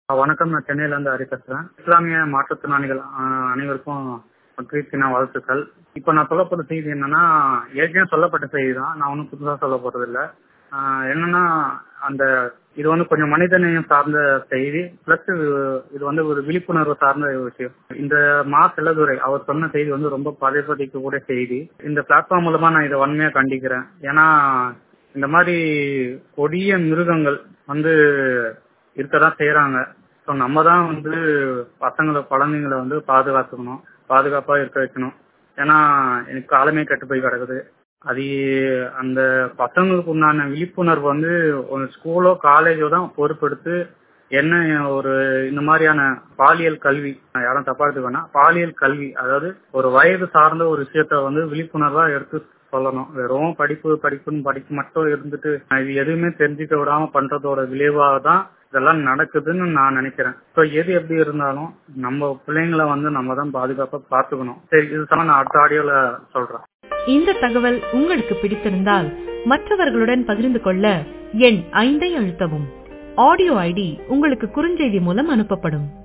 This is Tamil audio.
வணக்கம் நான் சென்னையில இருந்து ஹரி பேசுறேன் இஸ்லாமிய மாற்றுத்திறனாளிகள் அஹ், அனைவருக்கும் கிறிஸ்டினா வாழ்த்துக்கள் இப்ப நான் சொல்ல போற செய்தி என்னன்னா ஏற்கனவே சொல்லப்பட்ட செய்தி தான் நான் ஒன்றும் புதுசா சொல்ல போறது இல்ல ஆஹ், என்னன்னா அந்த இது வந்து கொஞ்சம் மனிதநேயம் சார்ந்த செய்தி பிளஸ் இது வந்து ஒரு விழிப்புணர்வு சார்ந்த ஒரு விஷயம் இந்த மா செல்லதுரை அவர் சொன்ன செய்தி வந்து ரொம்ப பதைப்பதிக்க கூடிய செய்தி இந்த பிளாட்ஃபார்ம் மூலமா நான் இதை வன்மையா கண்டிக்கிறேன் ஏன்னா இந்த மாதிரி கொடிய மிருகங்கள் வந்து இருக்கதான் செய்யறாங்க ஸோ நம்ம தான் வந்து பசங்களை குழந்தைங்களை வந்து பாதுகாத்துக்கணும் பாதுகாப்பா இருக்க வைக்கணும் ஏன்னா எனக்கு காலமே கெட்டு போய் கிடக்குது அது அந்த பசங்களுக்கு உண்டான விழிப்புணர்வு வந்து ஒரு ஸ்கூலோ காலேஜோ தான் பொறுப்பெடுத்து என்ன ஒரு இந்த மாதிரியான பாலியல் கல்வி நான் யாரும் தப்பா எடுத்துக்கோனா பாலியல் கல்வி அதாவது ஒரு வயது சார்ந்த ஒரு விஷயத்த வந்து விழிப்புணர்வா எடுத்து சொல்லணும் வெறும் படிப்பு படிப்புன்னு படிப்பு மட்டும் இருந்துட்டு இது எதுவுமே தெரிஞ்சுக்க விடாம பண்றதோட விளைவாக தான் இதெல்லாம் நடக்குதுன்னு நான் நினைக்கிறேன் ஸோ எது எப்படி இருந்தாலும் நம்ம பிள்ளைங்களை வந்து நம்ம தான் பாதுகாப்பா பார்த்துக்கணும் சரி இது சம நான் அடுத்த ஆடியோல சொல்றேன் இந்த தகவல் உங்களுக்கு பிடித்திருந்தால் மற்றவர்களுடன் பகிர்ந்து கொள்ள எண் ஐந்தை அழுத்தவும் ஆடியோ ஐடி உங்களுக்கு குறுஞ்செய்தி மூலம் அனுப்பப்படும்